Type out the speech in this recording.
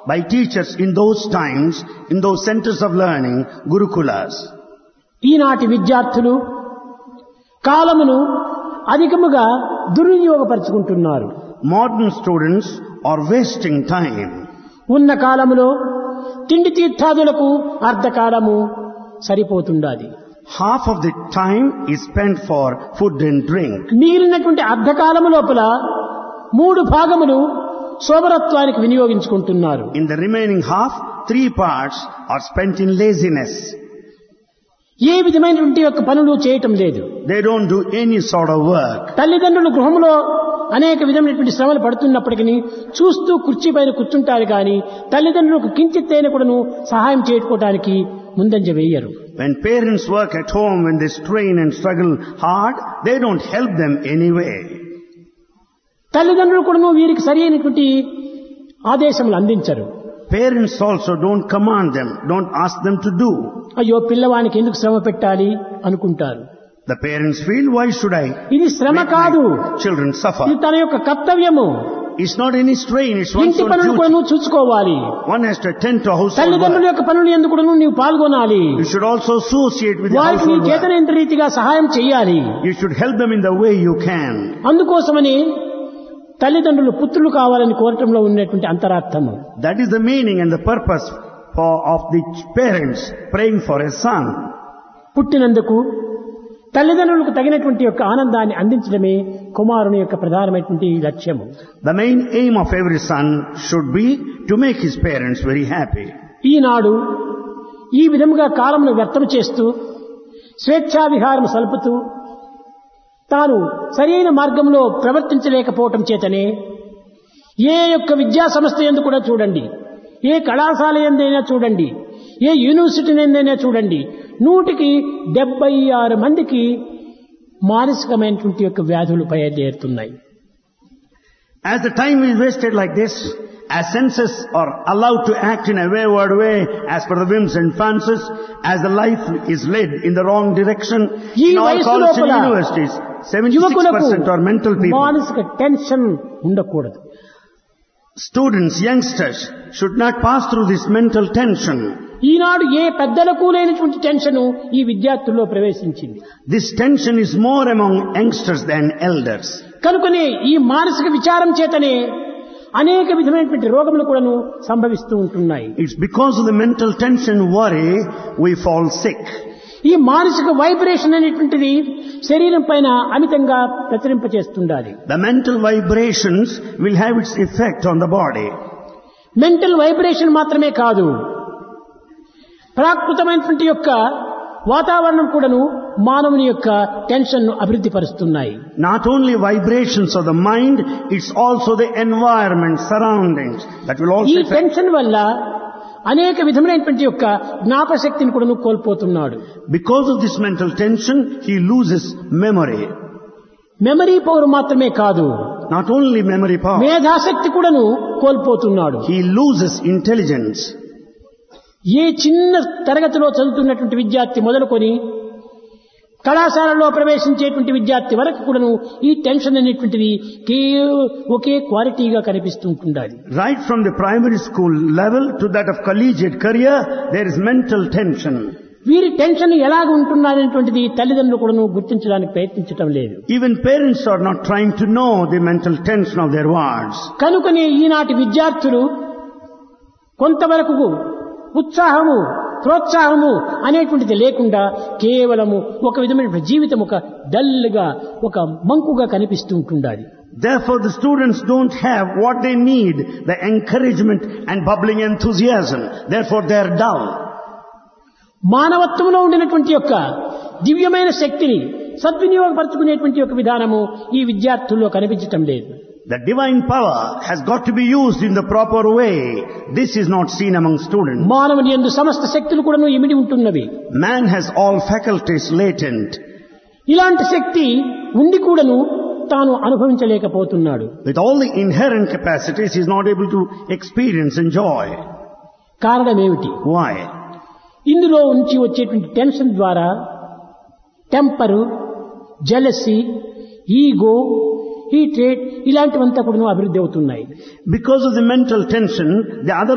by teachers in those times, in those centers of learning, Gurukulas. ఈనాటి విద్యార్థులు కాలమును అధికముగా దుర్వినియోగపరుచుకుంటున్నారు Modern students are wasting time. ఉన్న కాలములో తిండి తీర్థాదులకు అర్ధకాలము సరిపోతుండాలి Half of the time is spent for food and drink. మిగిలినటువంటి అర్ధకాలము లోపల మూడు భాగములు సోమరత్వానికి వినియోగించుకుంటున్నారు In the remaining half, three parts are spent in laziness. ఏ విధమైనటువంటి యొక్క పనులు చేయటం లేదు They don't do any sort of work. తల్లిదండ్రులు గృహంలో అనేక విధమైనటువంటి శ్రమలు పడుతున్నప్పటికీ చూస్తూ కుర్చీ పైన కూర్చుంటారు కానీ తల్లిదండ్రులకు కించిత్తైన కూడాను సహాయం చేసుకోవటానికి ముందంజ వేయరు When parents work at home, when they strain and struggle hard, they don't help them anyway. తల్లిదండ్రులు కూడాను వీరికి సరి అయినటువంటి ఆదేశములు అందించరు Parents also don't command them, don't ask them to do. అయ్యో పిల్లవానికి ఎందుకు శ్రమ పెట్టాలి అనుకుంటారు The parents feel, why should I ఇది శ్రమ make కాదు my children suffer? ఇది తన యొక్క కర్తవ్యము It's not any strain, it's one's ఇంటి own పనులు duty. కూడా చూసుకోవాలి One has to attend to household తల్లిదండ్రుల work. యొక్క పనులు ఎందుకు కూడా నీవు పాల్గొనాలి You should also associate with the వారికి నీ household work. చేతనైన రీతిగా సహాయం చేయాలి You should help them in the way you can. అందుకోసమని తల్లిదండ్రులు పుత్రులు కావాలని కోరటంలో ఉన్నటువంటి అంతరార్థము That is the meaning and the purpose for, of the parents praying for a son. పుట్టినందుకు తల్లిదండ్రులకు తగినటువంటి యొక్క ఆనందాన్ని అందించడమే కుమారుని యొక్క ప్రధానమైనటువంటి లక్ష్యము The main aim of every son should be to make his parents very happy. ఈనాడు ఈ విధముగా కాలమును వ్యర్థం చేస్తూ స్వేచ్ఛా విహారం సలుపుతూ తాను సరైన మార్గంలో ప్రవర్తించలేకపోవటం చేతనే ఏ యొక్క విద్యా సంస్థ ఎందు కూడా చూడండి ఏ కళాశాల ఎందైనా చూడండి ఏ యూనివర్సిటీ ఎందైనా చూడండి నూటికి డెబ్బై ఆరు మందికి మానసికమైనటువంటి యొక్క వ్యాధులు బయలుదేరుతున్నాయి As the time is wasted like this, as senses are allowed to act in a wayward way as per the whims and fancies, as the life is led in the wrong direction, ఈ in all వయసు colleges and లోపల universities, యువకులకు 76% are mental people. మానసిక tension ఉండకూడదు Students, youngsters should not pass through this mental tension. ఈనాడు ఏ పెద్దలకు లేనటువంటి టెన్షన్ ఈ విద్యార్థుల్లో ప్రవేశించింది This tension is more among youngsters than elders. కనుకనే ఈ మానసిక విచారం చేతనే అనేక విధమైనటువంటి రోగములు కూడాను సంభవిస్తూ ఉంటున్నాయి It's because of the mental tension worry we fall sick. ఈ మానసిక వైబ్రేషన్ అనేటువంటిది శరీరం పైన అమితంగా ప్రచురింపచేస్తుండాలి The mental vibrations will have its effect on the body. Mental vibration మాత్రమే కాదు ప్రాకృతమైనటువంటి యొక్క వాతావరణం కూడాను మానవుని యొక్క టెన్షన్ ను అభివృద్ధి పరుస్తున్నాయి Not only vibrations of the mind, it's also the environment, surroundings that will ఈ also affect. టెన్షన్ వల్ల అనేక విధమైనటువంటి యొక్క జ్ఞాపశక్తిని కూడా కోల్పోతున్నాడు Because of this mental tension, he loses memory. Memory power మాత్రమే కాదు Not only memory power, మేధాశక్తి కూడాను కోల్పోతున్నాడు he loses intelligence. ఏ చిన్న తరగతిలో చదువుతున్నటువంటి విద్యార్థి మొదలుకొని కళాశాలలో ప్రవేశించేటువంటి విద్యార్థి వరకు కూడాను ఈ టెన్షన్ అనేటువంటిది కేవలం ఒకే క్వాలిటీగా కనిపిస్తూ ఉంటుండాలి Right from the primary school level to that of collegiate career, there is mental tension. వీరి టెన్షన్ ఎలాగ ఉంటున్నారనేటువంటిది తల్లిదండ్రులు కూడాను గుర్తించడానికి ప్రయత్నించడం లేదు Even parents are not trying to know the mental tension of their wards. కనుకనే ఈనాటి విద్యార్థులు కొంతవరకు ఉత్సాహము ప్రోత్సాహము అనేటువంటిది లేకుండా కేవలము ఒక విధమైన జీవితం ఒక డల్గా ఒక మంకుగా కనిపిస్తూ ఉంటుండాలి Therefore, the students don't have what they need, the encouragement and bubbling enthusiasm. Therefore, they are dull. మానవత్వంలో ఉండినటువంటి యొక్క దివ్యమైన శక్తిని సద్వినియోగపరచుకునేటువంటి యొక్క విధానము ఈ విద్యార్థుల్లో కనిపించటం లేదు The divine power has got to be used in the proper way. This is not seen among students. మానవుని ఎందు సమస్త శక్తులు కూడాను ఇమిడి ఉంటున్నవి Man has all faculties latent. ఇలాంటి శక్తి ఉండి కూడాను తాను అనుభవించలేకపోతున్నాడు With all the inherent capacities, he is not able to experience and joy. కారణమేమిటి Why? ఇందులో నుంచి వచ్చేటువంటి టెన్షన్ ద్వారా టెంపరు జలసి ఈగో హీట్రేట్ ఇలాంటివంతా కూడా అభివృద్ధి అవుతున్నాయి Because of the mental tension, the other